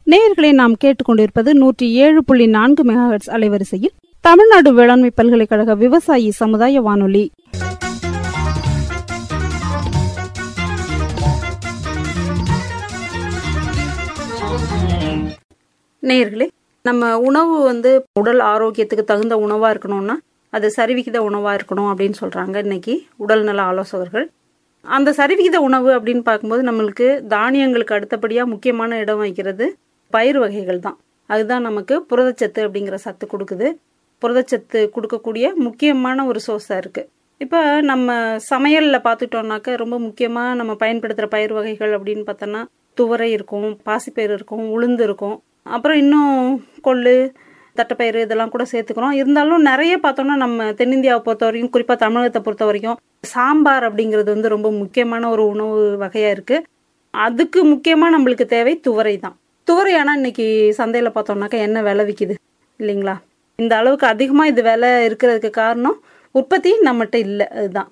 நேயர்களை நாம் கேட்டுக்கொண்டிருப்பது நூற்றி ஏழு புள்ளி நான்கு மெகாஹெட்ஸ் அலைவரிசையில் தமிழ்நாடு வேளாண்மை பல்கலைக்கழக விவசாயி சமுதாய வானொலி நேயர்களே நம்ம உணவு வந்து உடல் ஆரோக்கியத்துக்கு தகுந்த உணவா இருக்கணும்னா அது சரிவிகித உணவா இருக்கணும் அப்படின்னு சொல்றாங்க இன்னைக்கு உடல்நல ஆலோசகர்கள் அந்த சரிவிகித உணவு அப்படின்னு பார்க்கும்போது நம்மளுக்கு தானியங்களுக்கு அடுத்தபடியா முக்கியமான இடம் வைக்கிறது பயிர் வகைகள் தான் அதுதான் நமக்கு புரதச்சத்து அப்படிங்கிற சத்து கொடுக்குது புரதச்சத்து கொடுக்கக்கூடிய முக்கியமான ஒரு சோர்ஸாக இருக்கு இப்போ நம்ம சமையலில் பார்த்துட்டோம்னாக்க ரொம்ப முக்கியமாக நம்ம பயன்படுத்துகிற பயிர் வகைகள் அப்படின்னு பார்த்தோன்னா துவரை இருக்கும் பாசிப்பயிறு இருக்கும் உளுந்து இருக்கும் அப்புறம் இன்னும் கொள்ளு தட்டைப்பயிறு இதெல்லாம் கூட சேர்த்துக்கிறோம் இருந்தாலும் நிறைய பார்த்தோம்னா நம்ம தென்னிந்தியாவை பொறுத்த வரைக்கும் குறிப்பாக தமிழகத்தை பொறுத்த வரைக்கும் சாம்பார் அப்படிங்கிறது வந்து ரொம்ப முக்கியமான ஒரு உணவு வகையாக இருக்குது அதுக்கு முக்கியமாக நம்மளுக்கு தேவை துவரை தான் துவரை ஆனால் இன்னைக்கு சந்தையில் பார்த்தோம்னாக்கா என்ன விலை விற்கிது இல்லைங்களா இந்த அளவுக்கு அதிகமாக இது விலை இருக்கிறதுக்கு காரணம் உற்பத்தி நம்மகிட்ட இல்லை அதுதான்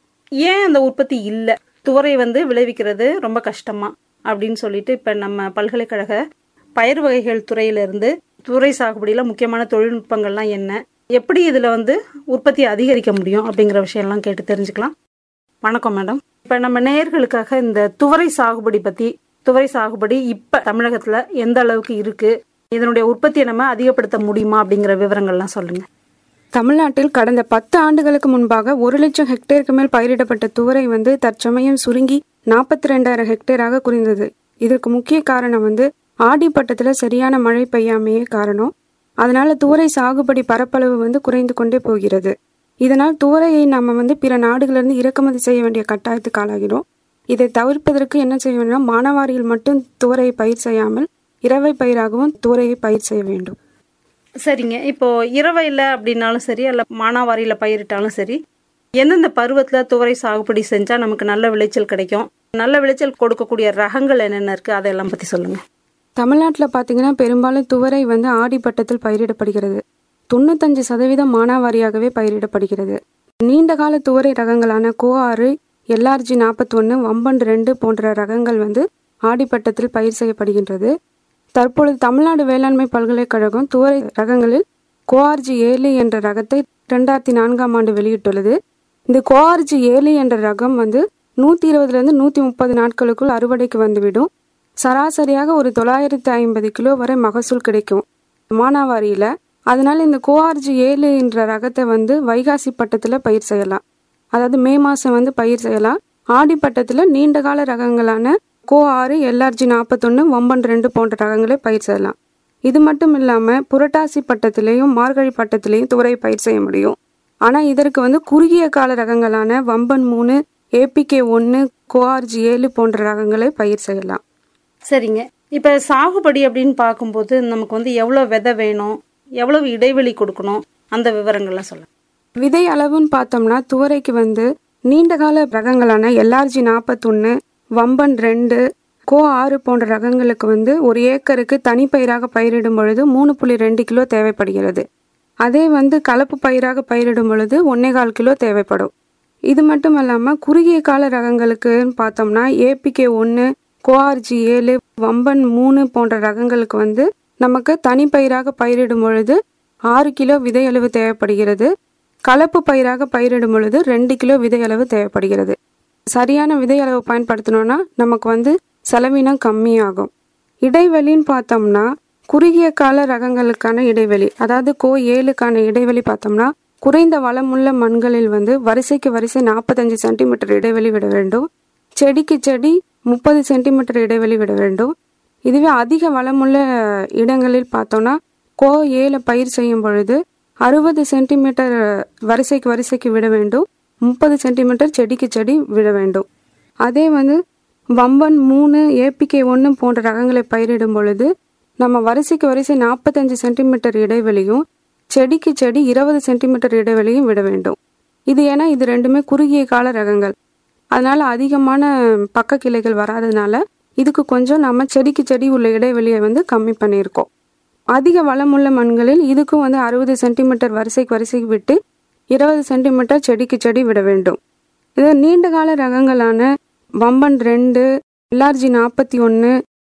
ஏன் அந்த உற்பத்தி இல்லை துவரை வந்து விளைவிக்கிறது ரொம்ப கஷ்டமா அப்படின்னு சொல்லிட்டு இப்போ நம்ம பல்கலைக்கழக பயிர் வகைகள் துறையிலிருந்து துறை சாகுபடியில் முக்கியமான தொழில்நுட்பங்கள்லாம் என்ன எப்படி இதில் வந்து உற்பத்தி அதிகரிக்க முடியும் அப்படிங்கிற விஷயம்லாம் கேட்டு தெரிஞ்சுக்கலாம் வணக்கம் மேடம் இப்போ நம்ம நேயர்களுக்காக இந்த துவரை சாகுபடி பற்றி துவரை சாகுபடி இப்போ தமிழகத்தில் எந்த அளவுக்கு இருக்கு இதனுடைய உற்பத்தியை நம்ம அதிகப்படுத்த முடியுமா அப்படிங்கிற விவரங்கள்லாம் சொல்லுங்க தமிழ்நாட்டில் கடந்த பத்து ஆண்டுகளுக்கு முன்பாக ஒரு லட்சம் ஹெக்டேருக்கு மேல் பயிரிடப்பட்ட துவரை வந்து தற்சமயம் சுருங்கி நாற்பத்தி ரெண்டாயிரம் ஹெக்டேராக குறைந்தது இதற்கு முக்கிய காரணம் வந்து ஆடிப்பட்டத்துல சரியான மழை பெய்யாமையே காரணம் அதனால துவரை சாகுபடி பரப்பளவு வந்து குறைந்து கொண்டே போகிறது இதனால் துவரையை நம்ம வந்து பிற நாடுகளிலிருந்து இறக்குமதி செய்ய வேண்டிய கட்டாயத்துக்கு ஆளாகிறோம் இதை தவிர்ப்பதற்கு என்ன செய்ய வேண்டும்னா மானாவாரியில் மட்டும் துவரையை பயிர் செய்யாமல் இரவை பயிராகவும் துவரையை பயிர் செய்ய வேண்டும் சரிங்க இப்போ இரவையில் அப்படின்னாலும் சரி அல்ல மானாவாரியில் பயிரிட்டாலும் சரி எந்தெந்த பருவத்தில் துவரை சாகுபடி செஞ்சால் நமக்கு நல்ல விளைச்சல் கிடைக்கும் நல்ல விளைச்சல் கொடுக்கக்கூடிய ரகங்கள் என்னென்ன இருக்குது அதெல்லாம் பற்றி சொல்லுங்கள் தமிழ்நாட்டில் பார்த்தீங்கன்னா பெரும்பாலும் துவரை வந்து ஆடிப்பட்டத்தில் பயிரிடப்படுகிறது தொண்ணூத்தஞ்சு சதவீதம் மானாவாரியாகவே பயிரிடப்படுகிறது நீண்ட கால துவரை ரகங்களான கோ ஆறு எல்ஆர்ஜி நாற்பத்தொன்று வம்பன் ரெண்டு போன்ற ரகங்கள் வந்து ஆடிப்பட்டத்தில் பயிர் செய்யப்படுகின்றது தற்பொழுது தமிழ்நாடு வேளாண்மை பல்கலைக்கழகம் துவரை ரகங்களில் கோஆர்ஜி ஏழு என்ற ரகத்தை ரெண்டாயிரத்தி நான்காம் ஆண்டு வெளியிட்டுள்ளது இந்த கோஆர்ஜி ஏழு என்ற ரகம் வந்து நூற்றி இருபதுலேருந்து நூற்றி முப்பது நாட்களுக்குள் அறுவடைக்கு வந்துவிடும் சராசரியாக ஒரு தொள்ளாயிரத்தி ஐம்பது கிலோ வரை மகசூல் கிடைக்கும் மானாவாரியில் அதனால இந்த கோஆர்ஜி ஏழு என்ற ரகத்தை வந்து வைகாசி பட்டத்தில் பயிர் செய்யலாம் அதாவது மே மாதம் வந்து பயிர் செய்யலாம் ஆடி பட்டத்தில் நீண்ட கால ரகங்களான கோ ஆறு எல்ஆர்ஜி நாற்பத்தொன்று ஒம்பன் ரெண்டு போன்ற ரகங்களை பயிர் செய்யலாம் இது மட்டும் இல்லாமல் புரட்டாசி பட்டத்திலையும் மார்கழி பட்டத்திலையும் துவரை பயிர் செய்ய முடியும் ஆனால் இதற்கு வந்து குறுகிய கால ரகங்களான வம்பன் மூணு ஏபிகே ஒன்று கோஆர்ஜி ஏழு போன்ற ரகங்களை பயிர் செய்யலாம் சரிங்க இப்போ சாகுபடி அப்படின்னு பார்க்கும்போது நமக்கு வந்து எவ்வளோ விதை வேணும் எவ்வளவு இடைவெளி கொடுக்கணும் அந்த விவரங்கள்லாம் சொல்லுங்கள் விதை அளவுன்னு பார்த்தோம்னா துவரைக்கு வந்து நீண்ட கால ரகங்களான எல்ஆர்ஜி நாற்பத்தொன்று வம்பன் ரெண்டு கோ ஆறு போன்ற ரகங்களுக்கு வந்து ஒரு ஏக்கருக்கு தனிப்பயிராக பயிரிடும் பொழுது மூணு புள்ளி ரெண்டு கிலோ தேவைப்படுகிறது அதே வந்து கலப்பு பயிராக பயிரிடும் பொழுது ஒன்னே கால் கிலோ தேவைப்படும் இது மட்டும் இல்லாமல் குறுகிய கால ரகங்களுக்குன்னு பார்த்தோம்னா ஏபிகே ஒன்று கோஆர்ஜி ஏழு வம்பன் மூணு போன்ற ரகங்களுக்கு வந்து நமக்கு தனிப்பயிராக பயிரிடும் பொழுது ஆறு கிலோ விதை அளவு தேவைப்படுகிறது கலப்பு பயிராக பயிரிடும் பொழுது ரெண்டு கிலோ விதை அளவு தேவைப்படுகிறது சரியான விதை அளவு பயன்படுத்தினோம்னா நமக்கு வந்து செலவினம் கம்மியாகும் இடைவெளின்னு பார்த்தோம்னா குறுகிய கால ரகங்களுக்கான இடைவெளி அதாவது கோ ஏழுக்கான இடைவெளி பார்த்தோம்னா குறைந்த வளமுள்ள மண்களில் வந்து வரிசைக்கு வரிசை நாற்பத்தஞ்சு சென்டிமீட்டர் இடைவெளி விட வேண்டும் செடிக்கு செடி முப்பது சென்டிமீட்டர் இடைவெளி விட வேண்டும் இதுவே அதிக வளமுள்ள இடங்களில் பார்த்தோம்னா கோ ஏழு பயிர் செய்யும் பொழுது அறுபது சென்டிமீட்டர் வரிசைக்கு வரிசைக்கு விட வேண்டும் முப்பது சென்டிமீட்டர் செடிக்கு செடி விட வேண்டும் அதே வந்து வம்பன் மூணு ஏபிகே ஒன்று போன்ற ரகங்களை பயிரிடும் பொழுது நம்ம வரிசைக்கு வரிசை நாற்பத்தஞ்சு சென்டிமீட்டர் இடைவெளியும் செடிக்கு செடி இருபது சென்டிமீட்டர் இடைவெளியும் விட வேண்டும் இது ஏன்னா இது ரெண்டுமே குறுகிய கால ரகங்கள் அதனால அதிகமான பக்க கிளைகள் வராதனால இதுக்கு கொஞ்சம் நம்ம செடிக்கு செடி உள்ள இடைவெளியை வந்து கம்மி பண்ணியிருக்கோம் அதிக வளமுள்ள மண்களில் இதுக்கும் வந்து அறுபது சென்டிமீட்டர் வரிசைக்கு வரிசைக்கு விட்டு இருபது சென்டிமீட்டர் செடிக்கு செடி விட வேண்டும் இது நீண்ட கால ரகங்களான வம்பன் ரெண்டு எல்ஆர்ஜி நாற்பத்தி ஒன்று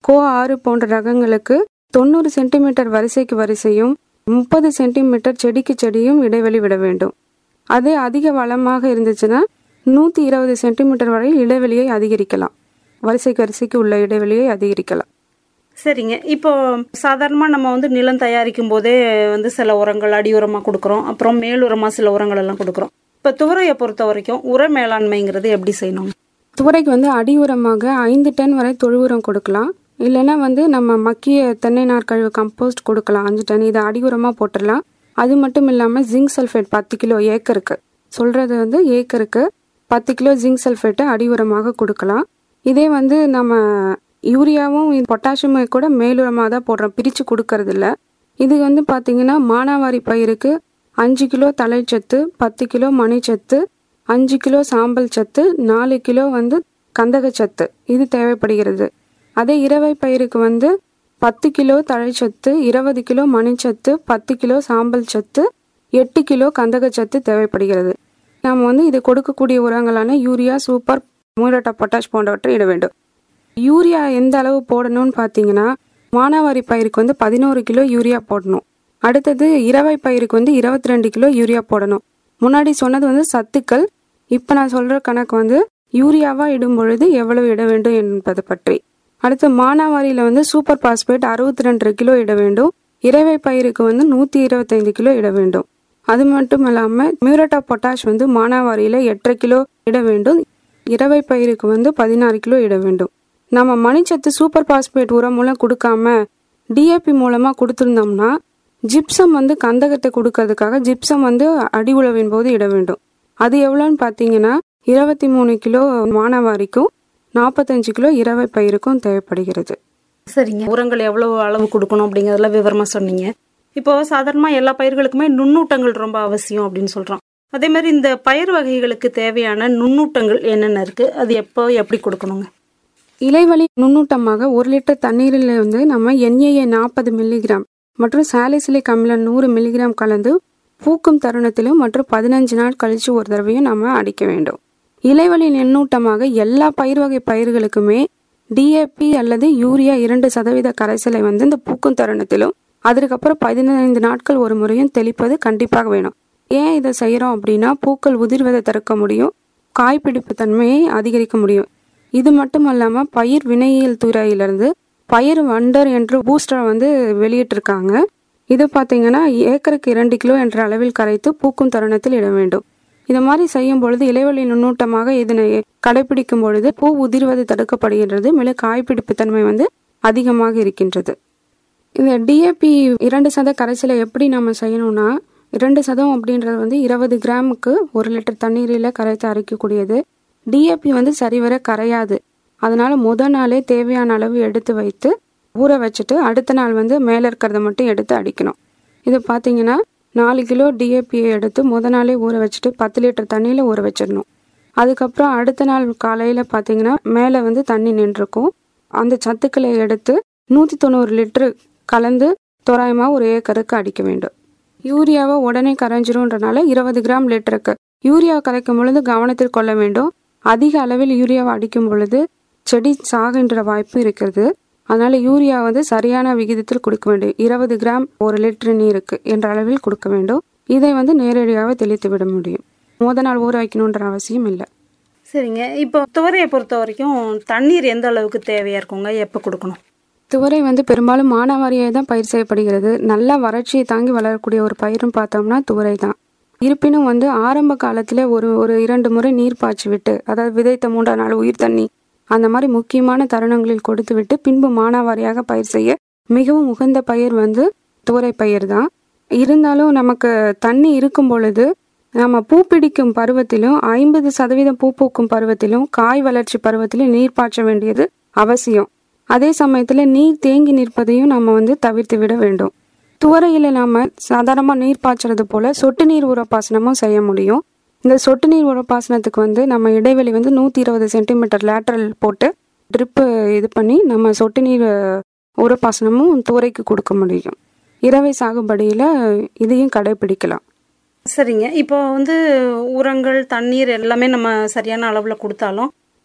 கோ ஆறு போன்ற ரகங்களுக்கு தொண்ணூறு சென்டிமீட்டர் வரிசைக்கு வரிசையும் முப்பது சென்டிமீட்டர் செடிக்கு செடியும் இடைவெளி விட வேண்டும் அதே அதிக வளமாக இருந்துச்சுன்னா நூற்றி இருபது சென்டிமீட்டர் வரை இடைவெளியை அதிகரிக்கலாம் வரிசைக்கு வரிசைக்கு உள்ள இடைவெளியை அதிகரிக்கலாம் சரிங்க இப்போ சாதாரணமாக நம்ம வந்து நிலம் தயாரிக்கும் போதே வந்து சில உரங்கள் அடி உரமாக கொடுக்குறோம் அப்புறம் மேல் உரமாக சில உரங்கள் எல்லாம் கொடுக்குறோம் இப்போ துவரையை பொறுத்த வரைக்கும் உர மேலாண்மைங்கிறது எப்படி செய்யணும் துவரைக்கு வந்து அடி உரமாக ஐந்து டன் வரை தொழு உரம் கொடுக்கலாம் இல்லைன்னா வந்து நம்ம மக்கிய தென்னை நார் கழிவு கம்போஸ்ட் கொடுக்கலாம் அஞ்சு டன் இதை அடி உரமாக போட்டுடலாம் அது மட்டும் இல்லாமல் ஜிங்க் சல்ஃபேட் பத்து கிலோ ஏக்கருக்கு சொல்கிறது வந்து ஏக்கருக்கு பத்து கிலோ ஜிங்க் சல்ஃபேட்டை அடி உரமாக கொடுக்கலாம் இதே வந்து நம்ம யூரியாவும் பொட்டாசியமும் கூட மேலுரமாக தான் போடுறோம் பிரித்து கொடுக்கறது இல்ல இது வந்து பார்த்தீங்கன்னா மானாவாரி பயிருக்கு அஞ்சு கிலோ தழைச்சத்து பத்து கிலோ மணிச்சத்து அஞ்சு கிலோ சாம்பல் சத்து நாலு கிலோ வந்து கந்தகச்சத்து இது தேவைப்படுகிறது அதே இரவை பயிருக்கு வந்து பத்து கிலோ தழைச்சத்து இருபது கிலோ மணிச்சத்து பத்து கிலோ சாம்பல் சத்து எட்டு கிலோ கந்தகச்சத்து தேவைப்படுகிறது நாம் வந்து இது கொடுக்கக்கூடிய உரங்களான யூரியா சூப்பர் மூரட்டா பொட்டாஷ் போன்றவற்றை இட வேண்டும் யூரியா எந்த அளவு போடணும்னு பார்த்தீங்கன்னா மானாவாரி பயிருக்கு வந்து பதினோரு கிலோ யூரியா போடணும் அடுத்தது இரவை பயிருக்கு வந்து இருபத்தி ரெண்டு கிலோ யூரியா போடணும் முன்னாடி சொன்னது வந்து சத்துக்கள் இப்போ நான் சொல்கிற கணக்கு வந்து யூரியாவாக இடும் பொழுது எவ்வளவு இட வேண்டும் என்பது பற்றி அடுத்து மானாவாரியில் வந்து சூப்பர் பாஸ்பேட் அறுபத்தி ரெண்டு கிலோ இட வேண்டும் இறைவை பயிருக்கு வந்து நூற்றி இருபத்தைந்து கிலோ இட வேண்டும் அது மட்டும் இல்லாமல் மியூரட்டா பொட்டாஷ் வந்து மானாவாரியில் எட்டரை கிலோ இட வேண்டும் இரவை பயிருக்கு வந்து பதினாறு கிலோ இட வேண்டும் நம்ம மணிச்சத்து சூப்பர் பாஸ்பேட் உரம் மூலம் கொடுக்காம டிஏபி மூலமாக கொடுத்துருந்தோம்னா ஜிப்சம் வந்து கந்தகத்தை கொடுக்கறதுக்காக ஜிப்சம் வந்து அடி உழவின் போது இட வேண்டும் அது எவ்வளோன்னு பார்த்தீங்கன்னா இருபத்தி மூணு கிலோ மானாவாரிக்கும் நாற்பத்தஞ்சு கிலோ இரவை பயிருக்கும் தேவைப்படுகிறது சரிங்க உரங்கள் எவ்வளவு அளவு கொடுக்கணும் அப்படிங்கிறதெல்லாம் விவரமாக சொன்னீங்க இப்போ சாதாரணமாக எல்லா பயிர்களுக்குமே நுண்ணூட்டங்கள் ரொம்ப அவசியம் அப்படின்னு சொல்கிறோம் அதே மாதிரி இந்த பயிர் வகைகளுக்கு தேவையான நுண்ணூட்டங்கள் என்னென்ன இருக்குது அது எப்போ எப்படி கொடுக்கணுங்க இலைவழி நுண்ணூட்டமாக ஒரு லிட்டர் தண்ணீரில் வந்து நம்ம எண்ணெயை நாற்பது மில்லிகிராம் மற்றும் சாலிசிலிக் அமிலம் நூறு மில்லிகிராம் கலந்து பூக்கும் தருணத்திலும் மற்றும் பதினஞ்சு நாள் கழிச்சு ஒரு தடவையும் நம்ம அடிக்க வேண்டும் இலைவழி நுண்ணூட்டமாக எல்லா பயிர் வகை பயிர்களுக்குமே டிஏபி அல்லது யூரியா இரண்டு சதவீத கரைசலை வந்து இந்த பூக்கும் தருணத்திலும் அதுக்கப்புறம் பதினைந்து நாட்கள் ஒரு முறையும் தெளிப்பது கண்டிப்பாக வேணும் ஏன் இதை செய்கிறோம் அப்படின்னா பூக்கள் உதிர்வதை தடுக்க முடியும் காய்பிடிப்பு தன்மையை அதிகரிக்க முடியும் இது மட்டும் இல்லாமல் பயிர் வினையியல் துறையிலிருந்து பயிர் வண்டர் என்று பூஸ்டர் வந்து வெளியிட்டிருக்காங்க இது பார்த்தீங்கன்னா ஏக்கருக்கு இரண்டு கிலோ என்ற அளவில் கரைத்து பூக்கும் தருணத்தில் இட வேண்டும் இது மாதிரி செய்யும் பொழுது இலைவழி நுண்ணூட்டமாக இதனை கடைபிடிக்கும் பொழுது பூ உதிர்வது தடுக்கப்படுகின்றது மேலும் காய்பிடிப்பு தன்மை வந்து அதிகமாக இருக்கின்றது இந்த டிஏபி இரண்டு சத கரைசலை எப்படி நம்ம செய்யணும்னா இரண்டு சதம் அப்படின்றது வந்து இருபது கிராமுக்கு ஒரு லிட்டர் தண்ணீரில் கரைத்து அரைக்கக்கூடியது டிஏபி வந்து சரிவர கரையாது அதனால முத நாளே தேவையான அளவு எடுத்து வைத்து ஊற வச்சுட்டு அடுத்த நாள் வந்து மேலே இருக்கிறத மட்டும் எடுத்து அடிக்கணும் இது பார்த்தீங்கன்னா நாலு கிலோ டிஏபியை எடுத்து முத நாளே ஊற வச்சுட்டு பத்து லிட்டர் தண்ணியில் ஊற வச்சிடணும் அதுக்கப்புறம் அடுத்த நாள் காலையில் பார்த்தீங்கன்னா மேலே வந்து தண்ணி நின்றுருக்கும் அந்த சத்துக்களை எடுத்து நூற்றி தொண்ணூறு லிட்டரு கலந்து தோராயமாக ஒரு ஏக்கருக்கு அடிக்க வேண்டும் யூரியாவை உடனே கரைஞ்சிரும்ன்றனால இருபது கிராம் லிட்டருக்கு யூரியா கரைக்கும் பொழுது கவனத்தில் கொள்ள வேண்டும் அதிக அளவில் யூரியாவை அடிக்கும் பொழுது செடி சாகின்ற வாய்ப்பு இருக்கிறது அதனால யூரியா வந்து சரியான விகிதத்தில் கொடுக்க வேண்டும் இருபது கிராம் ஒரு லிட்டர் நீருக்கு என்ற அளவில் கொடுக்க வேண்டும் இதை வந்து நேரடியாக தெளித்து விட முடியும் முத நாள் ஊற வைக்கணுன்ற அவசியம் இல்லை சரிங்க இப்போ துவரையை பொறுத்த வரைக்கும் தண்ணீர் எந்த அளவுக்கு தேவையாக இருக்குங்க எப்போ கொடுக்கணும் துவரை வந்து பெரும்பாலும் மானாவாரியாக தான் பயிர் செய்யப்படுகிறது நல்ல வறட்சியை தாங்கி வளரக்கூடிய ஒரு பயிரும் பார்த்தோம்னா துவரை தான் இருப்பினும் வந்து ஆரம்ப காலத்தில் ஒரு ஒரு இரண்டு முறை நீர் பாய்ச்சி விட்டு அதாவது விதைத்த மூன்றாம் நாள் உயிர் தண்ணி அந்த மாதிரி முக்கியமான தருணங்களில் கொடுத்து விட்டு பின்பு மானாவாரியாக பயிர் செய்ய மிகவும் உகந்த பயிர் வந்து துவரை பயிர் தான் இருந்தாலும் நமக்கு தண்ணி இருக்கும் பொழுது நம்ம பூ பிடிக்கும் பருவத்திலும் ஐம்பது சதவீதம் பூ பூக்கும் பருவத்திலும் காய் வளர்ச்சி பருவத்திலும் நீர் பாய்ச்ச வேண்டியது அவசியம் அதே சமயத்தில் நீர் தேங்கி நிற்பதையும் நம்ம வந்து தவிர்த்து விட வேண்டும் துவரையில் நாம சாதாரணமாக நீர் பாய்ச்சறது போல சொட்டு நீர் உரப்பாசனமும் செய்ய முடியும் இந்த சொட்டு நீர் உரப்பாசனத்துக்கு வந்து நம்ம இடைவெளி வந்து நூற்றி இருபது சென்டிமீட்டர் லேட்டரல் போட்டு ட்ரிப்பு இது பண்ணி நம்ம சொட்டு நீர் உரப்பாசனமும் துவரைக்கு கொடுக்க முடியும் இரவை சாகுபடியில் இதையும் கடைபிடிக்கலாம் சரிங்க இப்போ வந்து உரங்கள் தண்ணீர் எல்லாமே நம்ம சரியான அளவில் கொடுத்தாலும்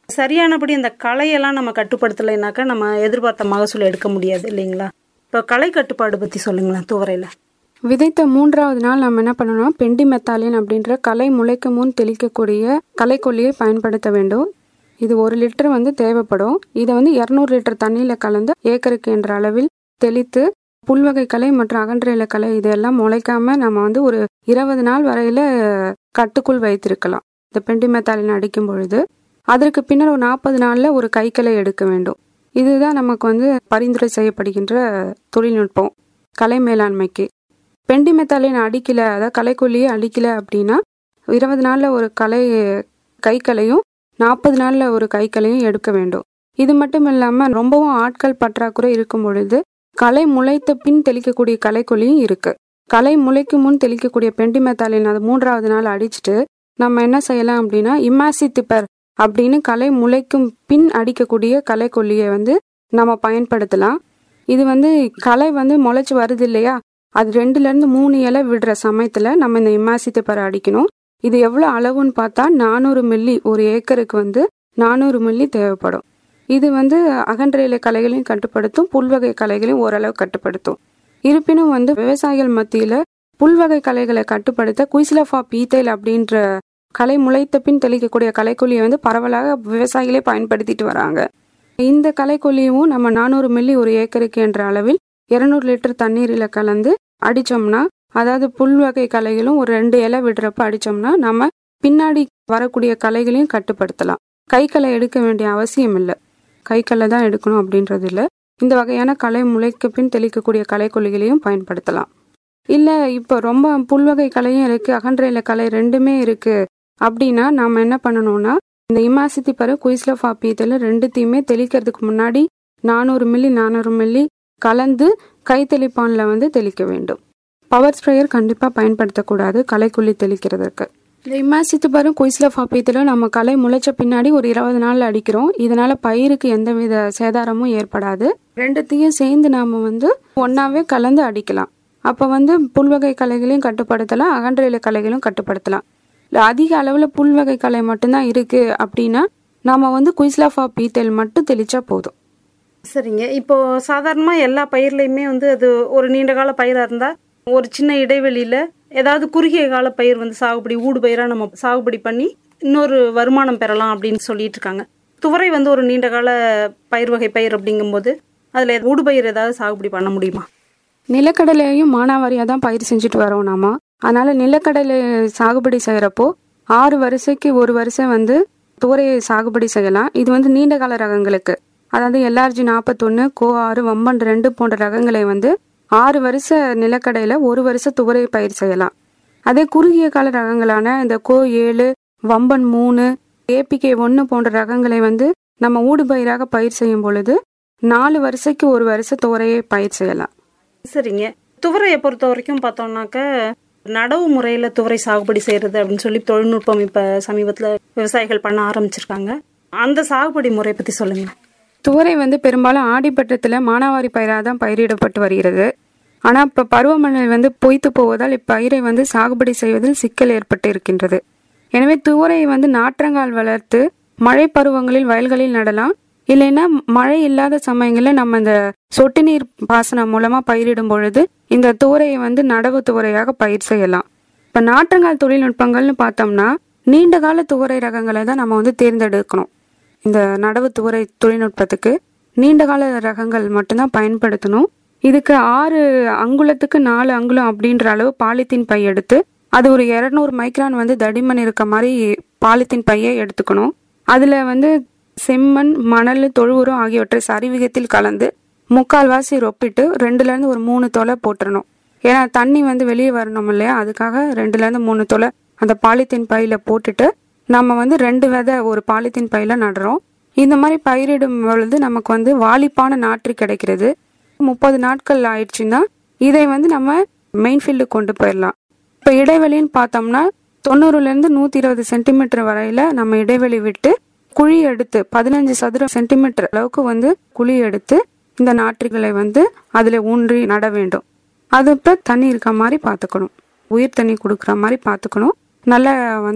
சரியானபடி அந்த களையெல்லாம் நம்ம கட்டுப்படுத்தலைனாக்கா நம்ம எதிர்பார்த்த மகசூல் எடுக்க முடியாது இல்லைங்களா இப்போ களை கட்டுப்பாடு பற்றி சொல்லுங்களேன் துவரையில் விதைத்த மூன்றாவது நாள் நம்ம என்ன பண்ணணும்னா பெண்டிமெத்தாலின் அப்படின்ற களை முளைக்கும் முன் தெளிக்கக்கூடிய களைக்கொல்லியை பயன்படுத்த வேண்டும் இது ஒரு லிட்டர் வந்து தேவைப்படும் இதை வந்து இரநூறு லிட்டர் தண்ணியில் கலந்து ஏக்கருக்கு என்ற அளவில் தெளித்து புல்வகை களை மற்றும் அகன்ற இலை களை இதெல்லாம் முளைக்காம நம்ம வந்து ஒரு இருபது நாள் வரையில கட்டுக்குள் வைத்திருக்கலாம் இந்த பெண்டிமெத்தாலின் அடிக்கும் பொழுது அதற்கு பின்னர் ஒரு நாற்பது நாளில் ஒரு கைக்களை எடுக்க வேண்டும் இதுதான் நமக்கு வந்து பரிந்துரை செய்யப்படுகின்ற தொழில்நுட்பம் கலை மேலாண்மைக்கு பெண்டிமெத்தாலின் அடிக்கல அதாவது களைக்கொல்லியே அடிக்கல அப்படின்னா இருபது நாளில் ஒரு களை கைக்களையும் நாற்பது நாளில் ஒரு கைக்களையும் எடுக்க வேண்டும் இது மட்டும் இல்லாமல் ரொம்பவும் ஆட்கள் பற்றாக்குறை இருக்கும் பொழுது களை முளைத்த பின் தெளிக்கக்கூடிய களைக்கொல்லியும் இருக்கு களை முளைக்கும் முன் தெளிக்கக்கூடிய பெண்டிமெத்தாலின் அது மூன்றாவது நாள் அடிச்சுட்டு நம்ம என்ன செய்யலாம் அப்படின்னா இமாசித்திப்பர் அப்படின்னு களை முளைக்கும் பின் அடிக்கக்கூடிய களைக்கொல்லியை வந்து நம்ம பயன்படுத்தலாம் இது வந்து களை வந்து முளைச்சு வருது இல்லையா அது ரெண்டுல இருந்து மூணு இலை விடுற சமயத்துல நம்ம இந்த இமாசித்திப்பரை அடிக்கணும் இது எவ்வளோ அளவுன்னு பார்த்தா நானூறு மில்லி ஒரு ஏக்கருக்கு வந்து நானூறு மில்லி தேவைப்படும் இது வந்து அகன்ற இலை கலைகளையும் கட்டுப்படுத்தும் புல்வகை கலைகளையும் ஓரளவு கட்டுப்படுத்தும் இருப்பினும் வந்து விவசாயிகள் மத்தியில புல்வகை கலைகளை கட்டுப்படுத்த குயிஸ்லஃபா பீத்தைல் அப்படின்ற களை முளைத்த பின் தெளிக்கக்கூடிய களைக்கொல்லியை வந்து பரவலாக விவசாயிகளே பயன்படுத்திட்டு வராங்க இந்த களைக்கொல்லியும் நம்ம நானூறு மில்லி ஒரு ஏக்கருக்கு என்ற அளவில் இருநூறு லிட்டர் தண்ணீரில் கலந்து அடிச்சோம்னா அதாவது புல் வகை களைகளும் ஒரு ரெண்டு இலை விடுறப்ப அடிச்சோம்னா நம்ம பின்னாடி வரக்கூடிய களைகளையும் கட்டுப்படுத்தலாம் கைக்களை எடுக்க வேண்டிய அவசியம் இல்லை கைக்களை தான் எடுக்கணும் அப்படின்றது இல்லை இந்த வகையான களை முளைக்க பின் தெளிக்கக்கூடிய களைக்கொல்லிகளையும் பயன்படுத்தலாம் இல்லை இப்போ ரொம்ப புல்வகை கலையும் இருக்குது அகன்ற இலை கலை ரெண்டுமே இருக்குது அப்படின்னா நாம் என்ன பண்ணணும்னா இந்த இமாசித்தி பரு குயிஸ்லஃபா பீத்தில் ரெண்டுத்தையுமே தெளிக்கிறதுக்கு முன்னாடி நானூறு மில்லி நானூறு மில்லி கலந்து கை தெளிப்பானில் வந்து தெளிக்க வேண்டும் பவர் ஸ்ப்ரேயர் கண்டிப்பாக பயன்படுத்தக்கூடாது களைக்குள்ளி தெளிக்கிறதுக்கு இந்த இமாசித்து பரும் குயிஸ்லஃபா பீத்திலும் நம்ம களை முளைச்ச பின்னாடி ஒரு இருபது நாள் அடிக்கிறோம் இதனால பயிருக்கு எந்தவித சேதாரமும் ஏற்படாது ரெண்டுத்தையும் சேர்ந்து நாம வந்து ஒன்னாவே கலந்து அடிக்கலாம் அப்போ வந்து புல்வகை கலைகளையும் கட்டுப்படுத்தலாம் அகன்ற இலை கலைகளையும் கட்டுப்படுத்தலாம் இல்ல அதிக அளவில் புல்வகை கலை மட்டும்தான் இருக்கு அப்படின்னா நாம வந்து குயிஸ்லாஃபா பீத்தல் மட்டும் தெளிச்சா போதும் சரிங்க இப்போ சாதாரணமாக எல்லா பயிர்லையுமே வந்து அது ஒரு நீண்ட கால பயிராக இருந்தால் ஒரு சின்ன இடைவெளியில் ஏதாவது குறுகிய கால பயிர் வந்து சாகுபடி ஊடு பயிராக நம்ம சாகுபடி பண்ணி இன்னொரு வருமானம் பெறலாம் அப்படின்னு சொல்லிட்டு இருக்காங்க துவரை வந்து ஒரு நீண்ட கால பயிர் வகை பயிர் அப்படிங்கும்போது அதில் ஊடு பயிர் ஏதாவது சாகுபடி பண்ண முடியுமா நிலக்கடலையும் மானாவாரியாக தான் பயிர் செஞ்சுட்டு வரோம் நாம அதனால நிலக்கடலை சாகுபடி செய்கிறப்போ ஆறு வரிசைக்கு ஒரு வரிசை வந்து துவரையை சாகுபடி செய்யலாம் இது வந்து நீண்ட கால ரகங்களுக்கு அதாவது எல்ஆர்ஜி நாற்பத்தொன்று கோ ஆறு வம்பன் ரெண்டு போன்ற ரகங்களை வந்து ஆறு வருஷ நிலக்கடையில் ஒரு வருஷ துவரை பயிர் செய்யலாம் அதே குறுகிய கால ரகங்களான இந்த கோ ஏழு வம்பன் மூணு ஏபிகே ஒன்று போன்ற ரகங்களை வந்து நம்ம ஊடு பயிராக பயிர் செய்யும் பொழுது நாலு வருஷைக்கு ஒரு வருஷ துவரையை பயிர் செய்யலாம் சரிங்க துவரையை பொறுத்த வரைக்கும் பார்த்தோம்னாக்க நடவு முறையில் துவரை சாகுபடி செய்கிறது அப்படின்னு சொல்லி தொழில்நுட்பம் இப்போ சமீபத்தில் விவசாயிகள் பண்ண ஆரம்பிச்சிருக்காங்க அந்த சாகுபடி முறை பற்றி சொல்லுங்கள் துவரை வந்து பெரும்பாலும் ஆடிப்பட்டத்தில் மானாவாரி பயிராக தான் பயிரிடப்பட்டு வருகிறது ஆனால் இப்போ பருவமழை வந்து பொய்த்து போவதால் இப்பயிரை வந்து சாகுபடி செய்வதில் சிக்கல் ஏற்பட்டு இருக்கின்றது எனவே துவரையை வந்து நாற்றங்கால் வளர்த்து மழை பருவங்களில் வயல்களில் நடலாம் இல்லைன்னா மழை இல்லாத சமயங்களில் நம்ம இந்த சொட்டு நீர் பாசனம் மூலமாக பயிரிடும் பொழுது இந்த துவரையை வந்து நடவு துவரையாக பயிர் செய்யலாம் இப்போ நாற்றங்கால் தொழில்நுட்பங்கள்னு பார்த்தோம்னா நீண்ட கால துவரை ரகங்களை தான் நம்ம வந்து தேர்ந்தெடுக்கணும் இந்த நடவு துவரை தொழில்நுட்பத்துக்கு நீண்ட கால ரகங்கள் மட்டும்தான் பயன்படுத்தணும் இதுக்கு ஆறு அங்குலத்துக்கு நாலு அங்குலம் அப்படின்ற அளவு பாலித்தீன் பை எடுத்து அது ஒரு இரநூறு மைக்ரான் வந்து தடிமன் இருக்க மாதிரி பாலித்தீன் பையை எடுத்துக்கணும் அதில் வந்து செம்மண் மணல் தொழு உரம் ஆகியவற்றை சரிவிகத்தில் கலந்து முக்கால்வாசி ரொப்பிட்டு ரெண்டுலேருந்து ஒரு மூணு தொலை போட்டுறணும் ஏன்னா தண்ணி வந்து வெளியே வரணும் இல்லையா அதுக்காக ரெண்டுலேருந்து மூணு தொலை அந்த பாலித்தீன் பையில் போட்டுட்டு நம்ம வந்து ரெண்டு விதை ஒரு பாலித்தீன் பையில நடுறோம் இந்த மாதிரி பயிரிடும் பொழுது நமக்கு வந்து வாலிப்பான நாற்று கிடைக்கிறது முப்பது நாட்கள் ஆயிடுச்சுன்னா இதை வந்து நம்ம மெயின் ஃபீல்டுக்கு கொண்டு போயிடலாம் இப்போ இடைவெளின்னு பார்த்தோம்னா தொண்ணூறுலேருந்து நூற்றி இருபது சென்டிமீட்டர் வரையில நம்ம இடைவெளி விட்டு குழி எடுத்து பதினஞ்சு சதுர சென்டிமீட்டர் அளவுக்கு வந்து குழி எடுத்து இந்த நாற்றுகளை வந்து அதில் ஊன்றி நட வேண்டும் அது இப்போ தண்ணி இருக்க மாதிரி பார்த்துக்கணும் உயிர் தண்ணி கொடுக்குற மாதிரி பார்த்துக்கணும் நல்லா வந்து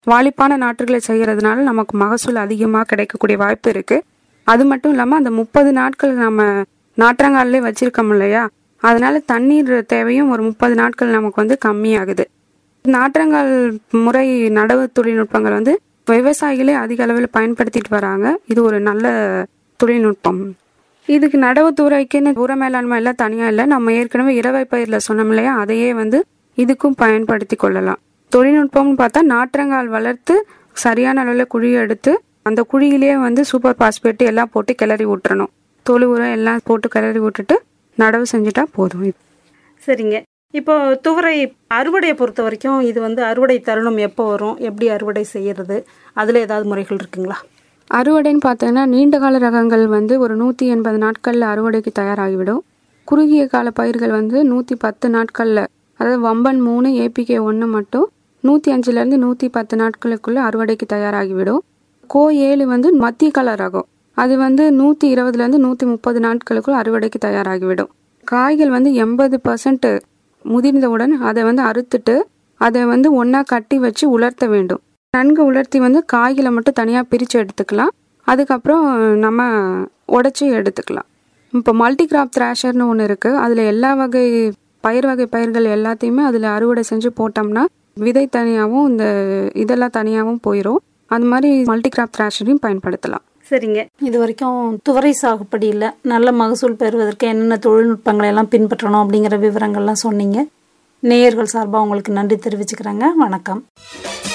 வாலிப்பான நாற்றுகளை செய்யறதுனால நமக்கு மகசூல் அதிகமாக கிடைக்கக்கூடிய வாய்ப்பு இருக்கு அது மட்டும் இல்லாமல் அந்த முப்பது நாட்கள் நம்ம நாற்றங்காலே வச்சிருக்கோம் இல்லையா அதனால தண்ணீர் தேவையும் ஒரு முப்பது நாட்கள் நமக்கு வந்து கம்மியாகுது நாற்றங்கால் முறை நடவு தொழில்நுட்பங்கள் வந்து விவசாயிகளே அதிக அளவில் பயன்படுத்திட்டு வராங்க இது ஒரு நல்ல தொழில்நுட்பம் இதுக்கு நடவு துறைக்குன்னு உர மேலாண்மை எல்லாம் தனியாக இல்லை நம்ம ஏற்கனவே இரவை பயிரில் சொன்னோம் இல்லையா அதையே வந்து இதுக்கும் பயன்படுத்தி கொள்ளலாம் தொழில்நுட்பம்னு பார்த்தா நாற்றங்கால் வளர்த்து சரியான அளவில் குழி எடுத்து அந்த குழியிலேயே வந்து சூப்பர் பாஸ்பேட் எல்லாம் போட்டு கிளறி விட்டுறணும் தொழு உரம் எல்லாம் போட்டு கிளறி விட்டுட்டு நடவு செஞ்சுட்டா போதும் சரிங்க இப்போ துவரை அறுவடையை பொறுத்த வரைக்கும் இது வந்து அறுவடை தருணம் எப்போ வரும் எப்படி அறுவடை செய்யறது அதில் ஏதாவது முறைகள் இருக்குங்களா அறுவடைன்னு பார்த்தீங்கன்னா நீண்ட கால ரகங்கள் வந்து ஒரு நூற்றி எண்பது நாட்களில் அறுவடைக்கு தயாராகிவிடும் குறுகிய கால பயிர்கள் வந்து நூற்றி பத்து நாட்களில் அதாவது வம்பன் மூணு ஏபிகே ஒன்று மட்டும் நூற்றி அஞ்சுலேருந்து நூற்றி பத்து நாட்களுக்குள்ள அறுவடைக்கு தயாராகிவிடும் கோ ஏழு வந்து மத்திய கால ரகம் அது வந்து நூற்றி இருபதுலேருந்து நூற்றி முப்பது நாட்களுக்குள் அறுவடைக்கு தயாராகிவிடும் காய்கள் வந்து எண்பது பர்சன்ட் முதிர்ந்தவுடன் அதை வந்து அறுத்துட்டு அதை வந்து ஒன்றா கட்டி வச்சு உலர்த்த வேண்டும் நன்கு உலர்த்தி வந்து காய்களை மட்டும் தனியாக பிரித்து எடுத்துக்கலாம் அதுக்கப்புறம் நம்ம உடச்சி எடுத்துக்கலாம் இப்போ மல்டி கிராப் த்ராஷர்னு ஒன்று இருக்குது அதில் எல்லா வகை பயிர் வகை பயிர்கள் எல்லாத்தையுமே அதில் அறுவடை செஞ்சு போட்டோம்னா விதை தனியாகவும் இந்த இதெல்லாம் தனியாகவும் போயிடும் அந்த மாதிரி மல்டி கிராப் த்ராஷரையும் பயன்படுத்தலாம் சரிங்க இது வரைக்கும் துவரை சாகுபடியில் நல்ல மகசூல் பெறுவதற்கு என்னென்ன தொழில்நுட்பங்களை எல்லாம் பின்பற்றணும் அப்படிங்கிற விவரங்கள்லாம் சொன்னீங்க நேயர்கள் சார்பாக உங்களுக்கு நன்றி தெரிவிச்சுக்கிறேங்க வணக்கம்